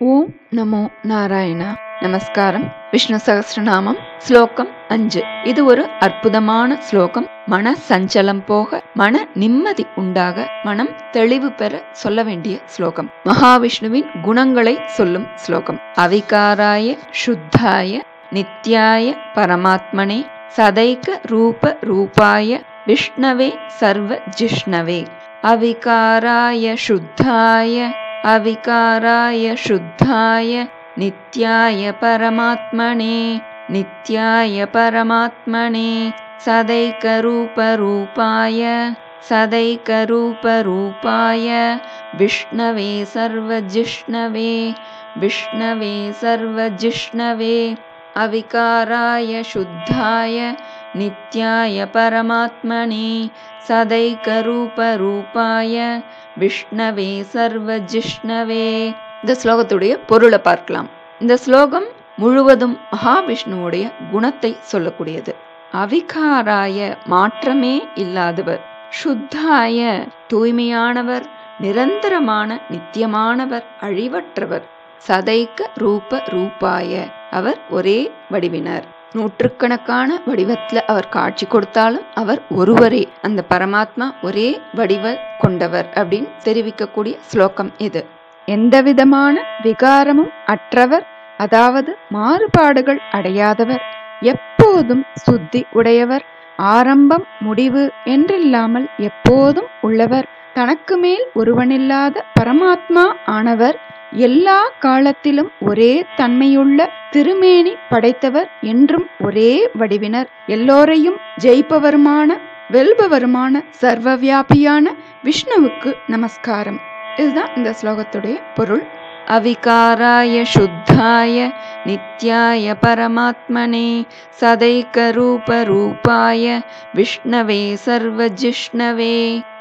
ஓம் நமோ நாராயணா நமஸ்காரம் விஷ்ணு சகஸ்ரநாமம் ஸ்லோகம் அஞ்சு இது ஒரு அற்புதமான ஸ்லோகம் மன சஞ்சலம் போக மன நிம்மதி உண்டாக மனம் தெளிவு பெற சொல்ல வேண்டிய ஸ்லோகம் மகாவிஷ்ணுவின் குணங்களை சொல்லும் ஸ்லோகம் அவிகாராய சுத்தாய நித்யாய பரமாத்மனே சதைக ரூப ரூபாய விஷ்ணவே சர்வ ஜிஷ்ணவே அவிகாராய சுத்தாய अविकाराय शुद्धाय नित्याय परमात्मने नित्याय परमात्मने सदैकरूपरूपाय सदैकरूपरूपाय विष्णवे सर्वजिष्णवे विष्णवे सर्वजिष्णवे अविकाराय शुद्धाय नित्याय परमात्मने சதைகரூபரூபாய விஷ்ணவே சர்வ ஜிஷ்ணவே இந்த ஸ்லோகத்துடைய பொருளை பார்க்கலாம் இந்த ஸ்லோகம் முழுவதும் மகாவிஷ்ணுவுடைய குணத்தை சொல்லக்கூடியது அவிகாராய மாற்றமே இல்லாதவர் சுத்தாய தூய்மையானவர் நிரந்தரமான நித்தியமானவர் அழிவற்றவர் சதைக்க ரூப ரூபாய அவர் ஒரே வடிவினர் நூற்றுக்கணக்கான வடிவத்துல அவர் காட்சி கொடுத்தாலும் அவர் ஒருவரே அந்த பரமாத்மா ஒரே வடிவ கொண்டவர் அப்படின்னு தெரிவிக்கக்கூடிய ஸ்லோகம் இது எந்த விதமான விகாரமும் அற்றவர் அதாவது மாறுபாடுகள் அடையாதவர் எப்போதும் சுத்தி உடையவர் ஆரம்பம் முடிவு என்றில்லாமல் எப்போதும் உள்ளவர் தனக்கு மேல் ஒருவனில்லாத பரமாத்மா ஆனவர் எல்லா காலத்திலும் ஒரே தன்மையுள்ள திருமேனி படைத்தவர் என்றும் ஒரே வடிவினர் எல்லோரையும் ஜெயிப்பவருமான வெல்பவருமான சர்வவியாபியான விஷ்ணுவுக்கு நமஸ்காரம் இதுதான் இந்த ஸ்லோகத்துடைய பொருள் அவிகாராய சுத்தாய நித்யாய பரமாத்மனே சதைக்க ரூப ரூபாய விஷ்ணவே சர்வ ஜிஷ்ணவே